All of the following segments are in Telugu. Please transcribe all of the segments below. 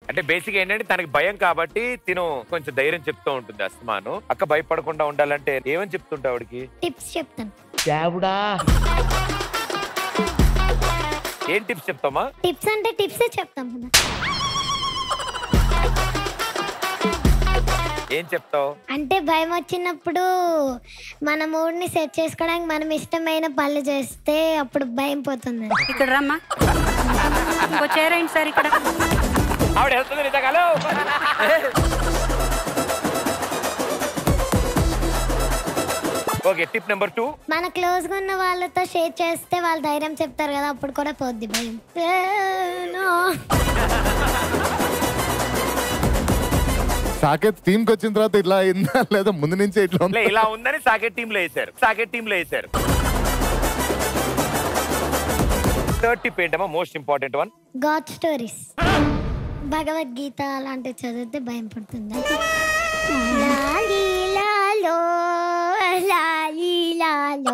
అంటే బేసిక్ ఏంటంటే తనకి భయం కాబట్టి తిను కొంచెం ధైర్యం చెప్తూ ఉంటుంది అస్తమాను అక్క భయపడకుండా ఉండాలంటే ఏమని చెప్తుంటా ఆవిడకి టిప్స్ చెప్తాను ఏం టిప్స్ చెప్తామా టిప్స్ అంటే టిప్సే చెప్తాం కదా ఏం చెప్తావు అంటే భయం వచ్చినప్పుడు మన మూడ్ని సెట్ చేసుకోవడానికి మనం ఇష్టమైన పనులు చేస్తే అప్పుడు భయం పోతుంది ఇక్కడ రమ్మా ఇంకో చేరేయండి సార్ ఇక్కడ ఆవిడ వెళ్తుంది నిజంగా hello okay tip number two మన క్లోజ్ గా ఉన్న వాళ్ళతో షేర్ చేస్తే వాళ్ళు ధైర్యం చెప్తారు కదా అప్పుడు కూడా పోద్ది భయం ఏనో. సాకేత్ టీమ్ కి వచ్చిన తర్వాత ఇట్లా అయిందా లేదా ముందు నుంచే ఇట్లా ఉందా? ఇలా ఉందని సాకెట్ టీమ్ లో వేశారు సాకెట్ టీమ్ లో వేశారు థర్డ్ టిప్ ఏంటమ్మా most important one God stories Bhagavad Gita అలాంటివి చదివితే భయం పడుతుంది లాలీ లాలో, లాలీ లాలో.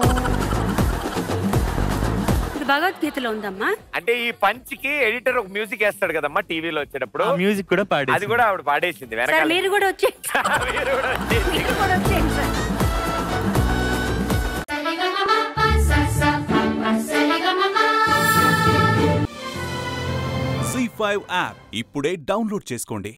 ఇది భగవద్గీతలో ఉందమ్మా అంటే ఈ పంచ్ కి ఎడిటర్ ఒక మ్యూజిక్ వేస్తాడు కదమ్మా టీవీలో వచ్చేటప్పుడు మ్యూజిక్ కూడా పాడి అది కూడా ఆవిడ పాడేసింది సార్ వెనకాల మీరు కూడా వచ్చే మీరు కూడా వచ్చేసి. మీరు కూడా వచ్చేయండి సార్ జీ ఫైవ్ యాప్ ఇప్పుడే డౌన్లోడ్ చేసుకోండి